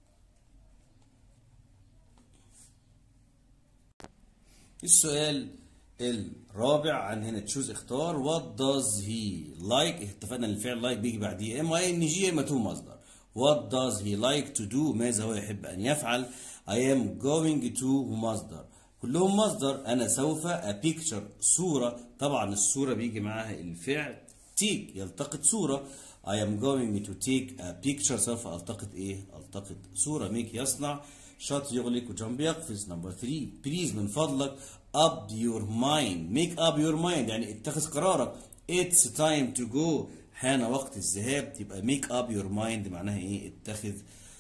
السؤال الرابع عن هنا تشوز اختار what does he like اتفقنا ان الفعل like بيجي بعديه اما اي ان جي اما تو مصدر what does he like to do ماذا هو يحب ان يفعل I am going to مصدر كلهم مصدر انا سوف a picture صورة طبعا الصورة بيجي معاها الفعل take يلتقط صورة I am going to take a picture سوف التقط ايه التقط صورة make يصنع شط يغلق وجنب يقفز نمبر 3 بليز من فضلك up your mind make up your mind يعني اتخذ قرارك it's time to go حان وقت الذهاب يبقى make up your mind معناها ايه اتخذ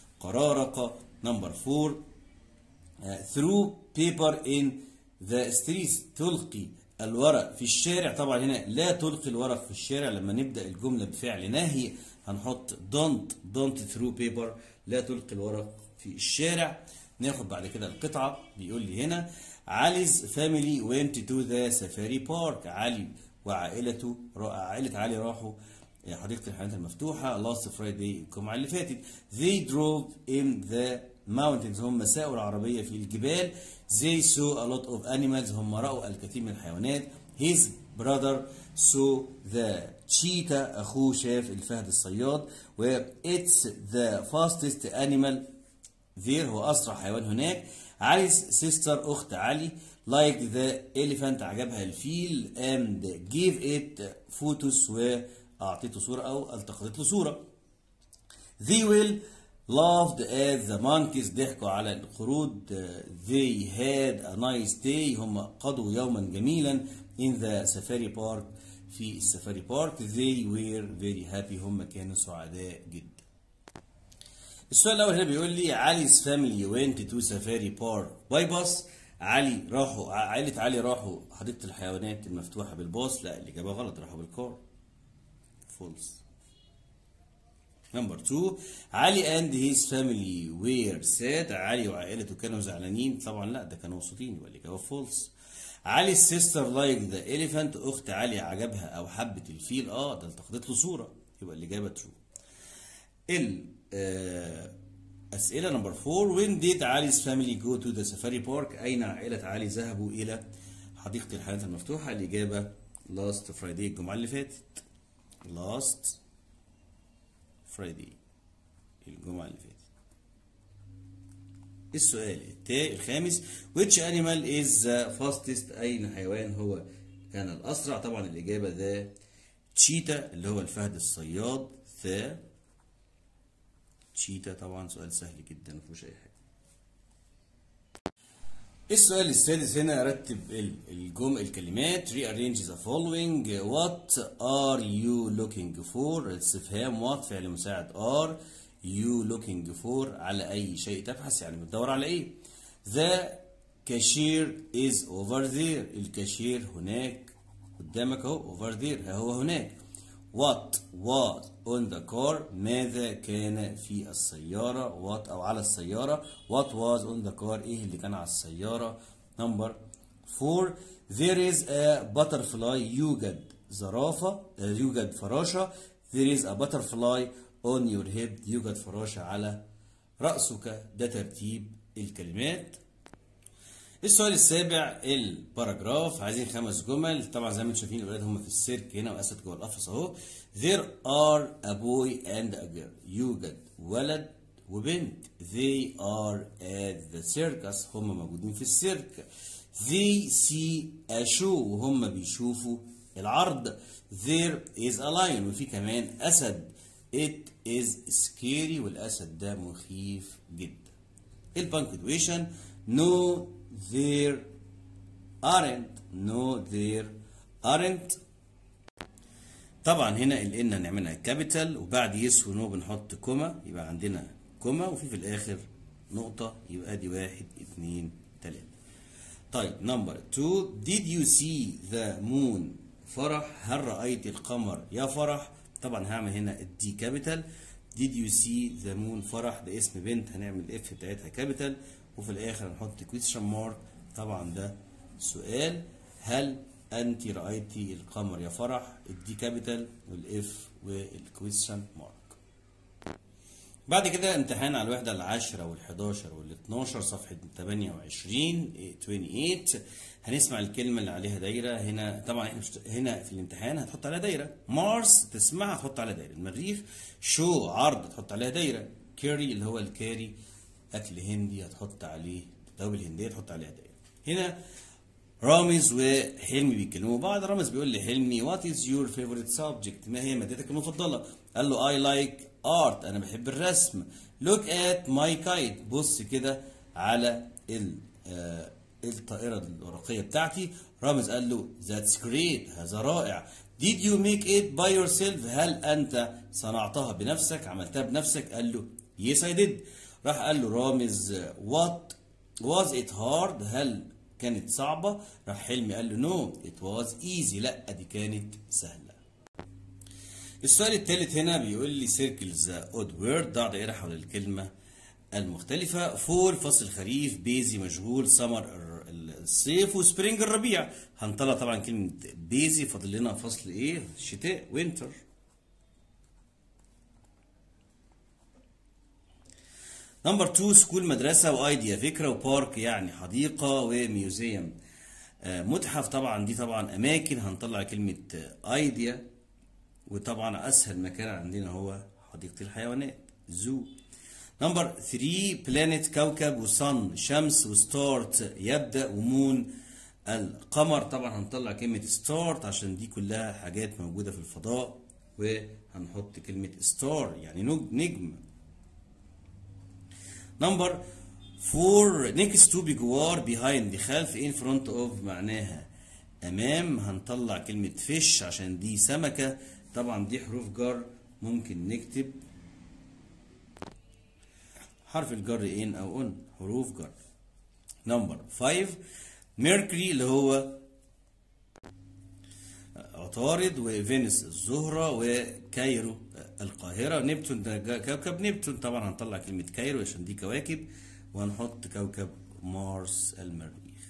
قرارك نمبر 4 uh, through paper in the streets تلقي الورق في الشارع طبعا هنا لا تلقي الورق في الشارع لما نبدأ الجملة بفعل ناهي هنحط don't don't through paper لا تلقي الورق في الشارع ناخد بعد كده القطعة بيقول لي هنا علي's family went to the safari park علي وعائلته عائلة علي راحوا حديقة الحيوانات المفتوحة last Friday الجمعة اللي فاتت they drove in the mountains هم ساقوا العربية في الجبال they saw a lot of animals هم رأوا الكثير من الحيوانات his brother saw the cheetah أخوه شاف الفهد الصياد و it's the fastest animal there هو أسرع حيوان هناك علي's sister أخت علي like the elephant عجبها الفيل and gave it photos وأعطيته صورة أو التقطت له صورة they will laughed at the monkeys ضحكوا على القرود they had a nice day هم قضوا يوما جميلا in the safari park في السفاري بارك they were very happy هم كانوا سعداء جدا السؤال الأول هنا بيقول لي علي's family went to safari park باي باص علي راحوا عائلة علي راحوا حديقة الحيوانات المفتوحة بالباص لا الإجابة غلط راحوا بالكار فولس نمبر 2 علي اند هيز فاميلي وير ساد علي وعائلته كانوا زعلانين طبعا لا ده كانوا مبسوطين يبقى الاجابه فولس علي السيستر لايك ذا اليفانت اخت علي عجبها او حبت الفيل اه ده التقطت له صوره يبقى الاجابه ترو ال آه اسئله نمبر 4 وين ديد علي's فاميلي جو تو ذا سفاري بارك اين عائله علي ذهبوا الى حديقه الحيوانات المفتوحه الاجابه لاست فرايداي الجمعه اللي فاتت لاست فرايداي الجمعة اللي فاتت السؤال التالي الخامس which animal is the fastest أين حيوان هو كان الأسرع طبعا الإجابة ذا تشيتا اللي هو الفهد الصياد ذا تشيتا طبعا سؤال سهل جدا ما فيهوش أي حاجة السؤال السادس هنا رتب الجم الكلمات rearrange the following what are you looking for استفهام what فعل مساعد are you looking for على أي شيء تبحث يعني بتدور على إيه the cashier is over there الكاشير هناك قدامك أهو over there ها هو هناك what was on the car ماذا كان في السيارة what أو على السيارة what was on the car إيه اللي كان على السيارة number four there is a butterfly يوجد زرافة يوجد فراشة there is a butterfly on your head يوجد فراشة على رأسك ده ترتيب الكلمات السؤال السابع الباراجراف عايزين خمس جمل طبعا زي ما انتم شايفين الاولاد هم في السيرك هنا واسد جوه القفص اهو there are a boy and a girl يوجد ولد وبنت they are at the circus هم موجودين في السيرك they see a show وهم بيشوفوا العرض there is a lion وفي كمان اسد it is scary والاسد ده مخيف جدا البنكتويشن no there aren't no there aren't طبعا هنا ال ان هنعملها كابيتال وبعد يس ونو بنحط كوما يبقى عندنا كوما وفي في الاخر نقطة يبقى دي واحد اتنين تلاتة طيب نمبر 2 did you see the moon فرح هل رأيت القمر يا فرح طبعا هعمل هنا الدي كابيتال did you see the moon فرح ده اسم بنت هنعمل اف بتاعتها كابيتال وفي الاخر هنحط question mark طبعا ده سؤال هل انت رأيتي القمر يا فرح الدي كابيتال والاف والكويشن مارك بعد كده امتحان على الوحدة العاشرة والحداشر والاتناشر صفحة 28 28 هنسمع الكلمة اللي عليها دايرة هنا طبعا احنا هنا في الامتحان هتحط عليها دايرة مارس تسمعها تحط عليها دايرة المريخ شو عرض تحط عليها دايرة كيري اللي هو الكاري أكل هندي هتحط عليه توابل هندية تحط عليها دايرة هنا رامز وحلمي بيتكلموا بعض رامز بيقول لحلمي وات از يور فيفورت سبجكت ما هي مادتك المفضله قال له اي لايك ارت انا بحب الرسم لوك ات ماي كايت بص كده على ال آه الطائره الورقيه بتاعتي رامز قال له ذاتس جريت هذا رائع Did you make it by yourself هل انت صنعتها بنفسك عملتها بنفسك قال له yes I did راح قال له رامز what was it hard هل كانت صعبة راح حلمي قال له نو it was easy لا دي كانت سهلة السؤال الثالث هنا بيقول لي circle the odd word ضع دائرة حول الكلمة المختلفة فول فصل الخريف بيزي مشغول سمر الصيف وسبرينج الربيع هنطلع طبعا كلمة بيزي فاضل لنا فصل ايه شتاء وينتر نمبر 2 سكول مدرسة وايديا فكرة وبارك يعني حديقة وميوزيوم آه متحف طبعا دي طبعا أماكن هنطلع كلمة ايديا وطبعا أسهل مكان عندنا هو حديقة الحيوانات زو نمبر 3 بلانيت كوكب وصن شمس وستارت يبدأ ومون القمر طبعا هنطلع كلمة ستارت عشان دي كلها حاجات موجودة في الفضاء وهنحط كلمة ستار يعني نجم نمبر فور نيكست تو بجوار بيهايند بخلف ان فرونت اوف معناها امام هنطلع كلمة فيش عشان دي سمكة طبعا دي حروف جر ممكن نكتب حرف الجر ان او ان حروف جر نمبر 5 ميركوري اللي هو عطارد وفينوس الزهرة وكايرو القاهرة نبتون ده كوكب نبتون طبعا هنطلع كلمة كايرو عشان دي كواكب وهنحط كوكب مارس المريخ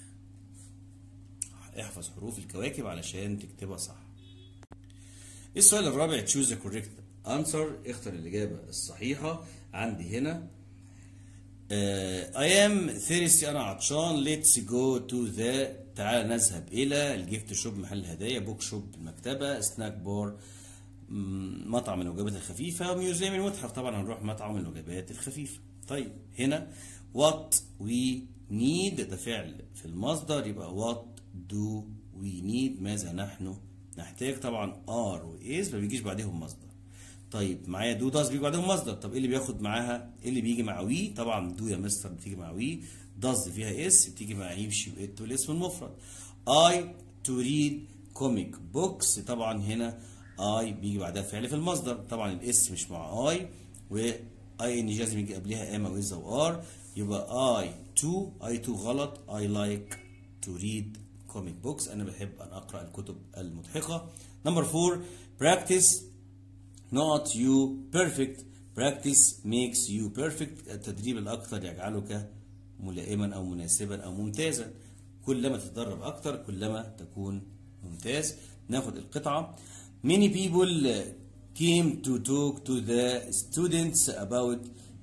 احفظ حروف الكواكب علشان تكتبها صح السؤال الرابع choose the correct answer اختر الإجابة الصحيحة عندي هنا uh, I am thirsty أنا عطشان let's go to the تعال نذهب إلى الجيفت شوب محل الهدايا بوك شوب المكتبة سناك بار مطعم الوجبات الخفيفة ميوزيوم المتحف طبعا هنروح مطعم الوجبات الخفيفة طيب هنا what we need ده فعل في المصدر يبقى what do we need ماذا نحن نحتاج طبعا are و is ما بيجيش بعدهم مصدر طيب معايا دو داز بيجي بعدهم مصدر طب ايه اللي بياخد معاها ايه اللي بيجي مع وي طبعا دو يا مستر بتيجي مع وي داز فيها اس بتيجي مع يمشي وات والاسم المفرد اي تو ريد كوميك بوكس طبعا هنا اي بيجي بعدها فعل في المصدر طبعا الاس مش مع اي و اي ان لازم يجي قبلها ام او از او ار يبقى اي تو اي تو غلط اي لايك تو ريد كوميك بوكس انا بحب ان اقرا الكتب المضحكه نمبر 4 practice not you perfect practice makes you perfect التدريب الاكثر يجعلك ملائما او مناسبا او ممتازا كلما تتدرب اكتر كلما تكون ممتاز ناخد القطعه many people came to talk to the students about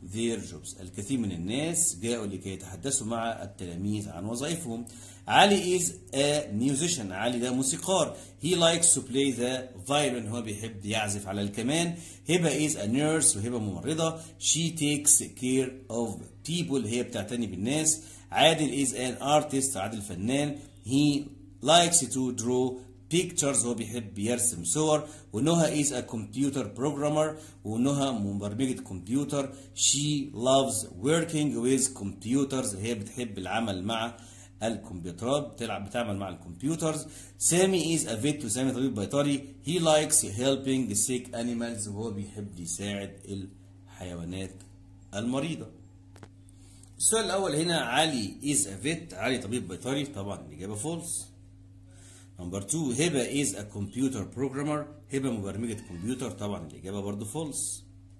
their jobs الكثير من الناس جاءوا لكي يتحدثوا مع التلاميذ عن وظائفهم علي is a musician علي ده موسيقار he likes to play the violin هو بيحب يعزف على الكمان هبة is a nurse وهبة ممرضة she takes care of people هي بتعتني بالناس عادل is an artist عادل فنان he likes to draw pictures هو بيحب يرسم صور ونهى is a computer programmer ونهى مبرمجة كمبيوتر she loves working with computers هي بتحب العمل مع الكمبيوترات بتلعب بتعمل مع الكمبيوترز سامي is a vet وسامي طبيب بيطري he likes helping sick animals وهو بيحب يساعد الحيوانات المريضة السؤال الأول هنا علي is a vet علي طبيب بيطري طبعا الإجابة فولس نمبر 2 هبة is a computer programmer هبة مبرمجة كمبيوتر طبعا الإجابة برضو فولس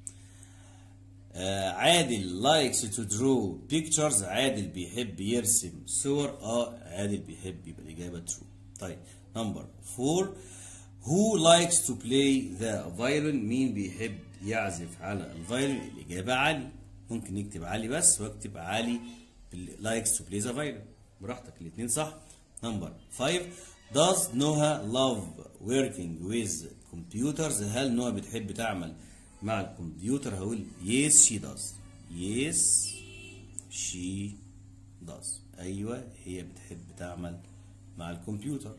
آه عادل likes to draw pictures عادل بيحب يرسم صور اه عادل بيحب يبقى الإجابة true طيب نمبر 4 who likes to play the violin مين بيحب يعزف على الفايولين الإجابة علي ممكن نكتب علي بس واكتب علي likes to play the violin براحتك الاثنين صح نمبر 5 Does نهى love working with computers هل نهى بتحب تعمل مع الكمبيوتر هقول yes she does yes she does ايوه هي بتحب تعمل مع الكمبيوتر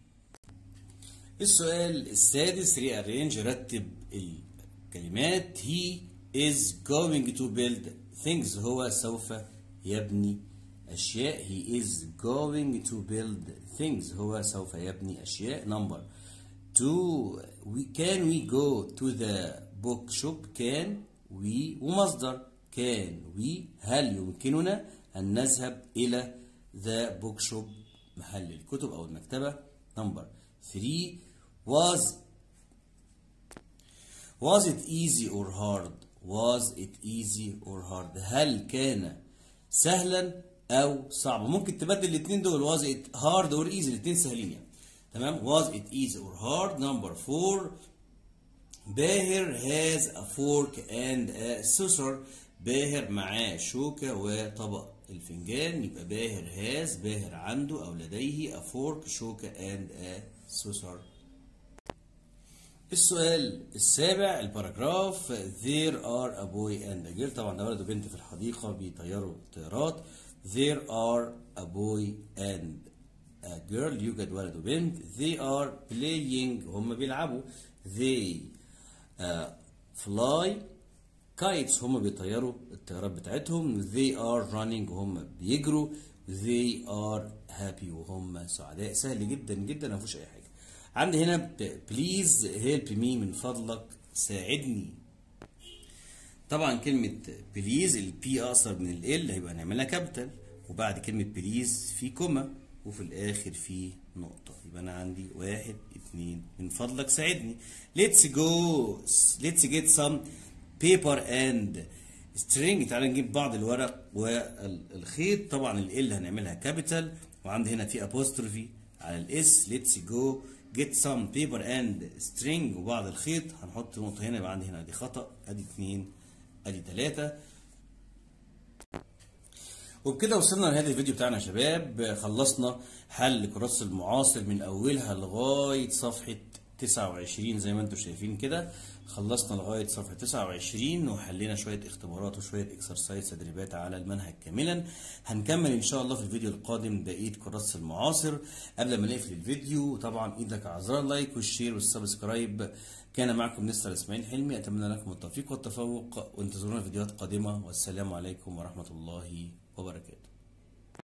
السؤال السادس rearrange رتب الكلمات he is going to build things هو سوف يبني أشياء he is going to build things هو سوف يبني أشياء number two we can we go to the bookshop can we ومصدر can we هل يمكننا أن نذهب إلى the bookshop محل الكتب أو المكتبة number three was was it easy or hard was it easy or hard هل كان سهلا او صعب ممكن تبدل الاثنين دول was it hard or easy الاثنين سهلين يعني تمام was it easy or hard number four باهر has a fork and a saucer باهر معاه شوكة وطبق الفنجان يبقى باهر has باهر عنده أو لديه a fork شوكة and a saucer السؤال السابع الباراجراف there are a boy and a girl طبعا ده ولد وبنت في الحديقة بيطيروا طيارات there are a boy and a girl يوجد ولد وبنت they are playing هم بيلعبوا they uh, fly kites هم بيطيروا الطيارات بتاعتهم they are running وهم بيجروا they are happy وهم سعداء سهل جدا جدا ما فيهوش اي حاجه عندي هنا بليز هيلب مي من فضلك ساعدني طبعا كلمة بليز البي أقصر من ال هيبقى نعملها كابيتال وبعد كلمة بليز في كوما وفي الآخر في نقطة يبقى أنا عندي واحد اتنين من فضلك ساعدني let's go let's get some paper and string تعالى نجيب بعض الورق والخيط طبعا ال هنعملها كابيتال وعندي هنا في apostrophe على الاس let's go get some paper and string وبعض الخيط هنحط نقطة هنا يبقى عندي هنا دي خطأ ادي اتنين ادي تلاتة وبكده وصلنا لهذا الفيديو بتاعنا يا شباب خلصنا حل كراسة المعاصر من اولها لغاية صفحة 29 زي ما انتم شايفين كده خلصنا لغاية صفحة 29 وحلينا شوية اختبارات وشوية اكسرسايز تدريبات على المنهج كاملا هنكمل ان شاء الله في الفيديو القادم بقية كراسة المعاصر قبل ما نقفل الفيديو طبعا ايدك على زرار اللايك والشير والسبسكرايب كان معكم مستر اسماعيل حلمي اتمنى لكم التوفيق والتفوق وانتظرونا فيديوهات قادمة والسلام عليكم ورحمة الله وبركاته